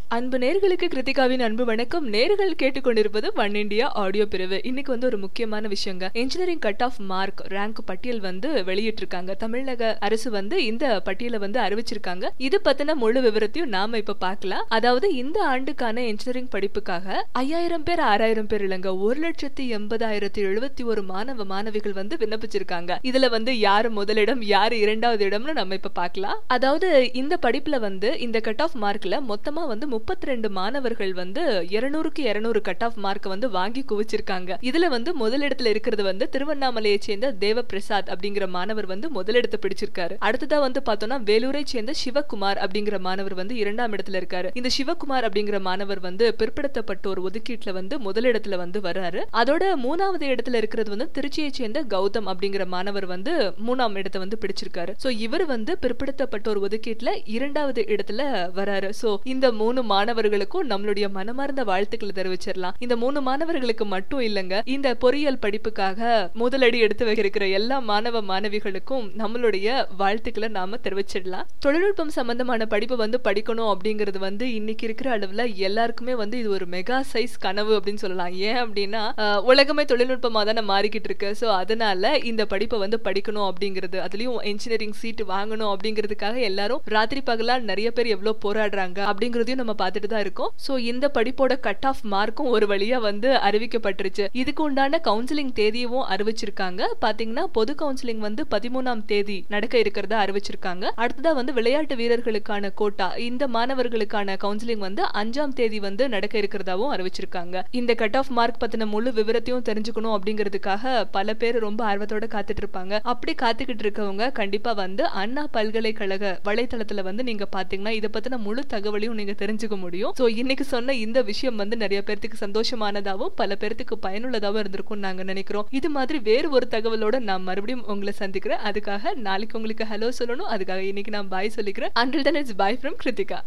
அன்பு நேர்களுக்கு கிருத்திகாவின் அன்பு வணக்கம் நேர்கள் கேட்டுக்கொண்டிருப்பது ஒன் இண்டியா ஆடியோ பிரிவு இன்னைக்கு வந்து ஒரு முக்கியமான விஷயங்க engineering cut off mark rank பட்டியல் வந்து வெளியிட்டிருக்காங்க தமிழக அரசு வந்து இந்த பட்டியலை வந்து அறிவிச்சிருக்காங்க இது பத்தின முழு விவரத்தையும் நாம இப்ப பார்க்கலாம் அதாவது இந்த ஆண்டுக்கான இன்ஜினியரிங் படிப்புக்காக ஐயாயிரம் பேர் ஆறாயிரம் பேர் இல்லைங்க ஒரு லட்சத்தி எண்பதாயிரத்தி எழுபத்தி ஒரு மாணவ மாணவிகள் வந்து விண்ணப்பிச்சிருக்காங்க இதுல வந்து யாரு முதலிடம் யாரு இரண்டாவது இடம்னு நம்ம இப்ப பார்க்கலாம் அதாவது இந்த படிப்புல வந்து இந்த கட் ஆஃப் மார்க்ல மொத்தமா வந்து முப்பத்தி ரெண்டு மாணவர்கள் வந்து இருநூறுக்கு இருநூறு கட் ஆஃப் மார்க் வந்து வாங்கி குவிச்சிருக்காங்க இதுல வந்து முதலிடத்துல இருக்கிறது வந்து திருவண்ணாமலையை சேர்ந்த தேவ பிரசாத் அப்படிங்கிற மாணவர் வந்து முதலிடத்தை பிடிச்சிருக்காரு அடுத்ததா வந்து பார்த்தோம்னா வேலூரை சேர்ந்த சிவகுமார் அப்படிங்கிற மாணவர் வந்து இரண்டாம் இடத்துல இருக்காரு இந்த சிவகுமார் அப்படிங்கிற மாணவர் வந்து பிற்படுத்தப்பட்ட ஒரு ஒதுக்கீட்டுல வந்து முதலிடத்துல வந்து வர்றாரு அதோட மூணாவது இடத்துல இருக்கிறது வந்து திருச்சியை சேர்ந்த கௌதம் அப்படிங்கிற மாணவர் வந்து மூணாம் இடத்தை வந்து பிடிச்சிருக்காரு சோ இவர் வந்து பிற்படுத்தப்பட்ட ஒரு ஒதுக்கீட்டுல இரண்டாவது இடத்துல வராரு சோ இந்த மூணு மாணவர்களுக்கும் நம்மளுடைய மனமார்ந்த வாழ்த்துக்களை தெரிவிச்சிடலாம் இந்த மூணு மாணவர்களுக்கு மட்டும் இல்லைங்க இந்த பொறியியல் படிப்புக்காக முதலடி எடுத்து வைக்கிற எல்லா மாணவ மாணவிகளுக்கும் நம்மளுடைய வாழ்த்துக்களை நாம தெரிவிச்சிடலாம் தொழில்நுட்பம் சம்பந்தமான படிப்பு வந்து படிக்கணும் அப்படிங்கிறது வந்து இன்னைக்கு இருக்கிற அளவுல எல்லாருக்குமே வந்து இது ஒரு மெகா சைஸ் கனவு அப்படின்னு சொல்லலாம் ஏன் அப்படின்னா அஹ், உலகமே தொழில்நுட்பமா தானே மாறிக்கிட்டு இருக்கு சோ அதனால இந்த படிப்பை வந்து படிக்கணும் அப்படிங்கிறது அதுலயும் இன்ஜினியரிங் சீட் வாங்கணும் அப்படிங்கிறதுக்காக எல்லாரும் ராத்திரி பகலா நிறைய பேர் எவ்வளவு போராடுறாங்க அப்படிங்கறதையும் நம்ம பார்த்துட்டு தான் இருக்கோம் சோ இந்த படிப்போட கட் ஆஃப் மார்க்கும் ஒரு வழியா வந்து அறிவிக்கப்பட்டுருச்சு இதுக்கு உண்டான கவுன்சிலிங் தேதியவும் அறிவிச்சிருக்காங்க பாத்தீங்கன்னா பொது கவுன்சிலிங் வந்து பதிமூணாம் தேதி நடக்க இருக்கிறதா அறிவிச்சிருக்காங்க அடுத்ததா வந்து விளையாட்டு வீரர்களுக்கான கோட்டா இந்த மாணவர்களுக்கான கவுன்சிலிங் வந்து அஞ்சாம் தேதி வந்து நடக்க இருக்கிறதாவும் அறிவிச்சிருக்காங்க இந்த கட் ஆஃப் மார்க் பத்தின முழு விவரத்தையும் தெரிஞ்சுக்கணும் அப்படிங்கிறதுக்காக பல பேர் ரொம்ப ஆர்வத்தோட காத்துட்டு இருப்பாங்க அப்படி காத்துக்கிட்டு இருக்கவங்க கண்டிப்பா வந்து அண்ணா பல்கலைக்கழக வலைத்தளத்துல வந்து நீங்க பாத்தீங்கன்னா இதை பத்தின முழு தகவலையும் நீங்க தெரிஞ்சுக்க முடியும் சோ இன்னைக்கு சொன்ன இந்த விஷயம் வந்து நிறைய பேர்த்துக்கு சந்தோஷமானதாவும் பல பேர்த்துக்கு பயனுள்ளதாவும் இருந்திருக்கும் நாங்க நினைக்கிறோம் இது மாதிரி வேறு ஒரு தகவலோட நான் மறுபடியும் உங்களை சந்திக்கிறேன் அதுக்காக நாளைக்கு உங்களுக்கு ஹலோ சொல்லணும் அதுக்காக இன்னைக்கு நான் பாய் சொல்லிக்கிறேன் until then it's bye from Kiruthika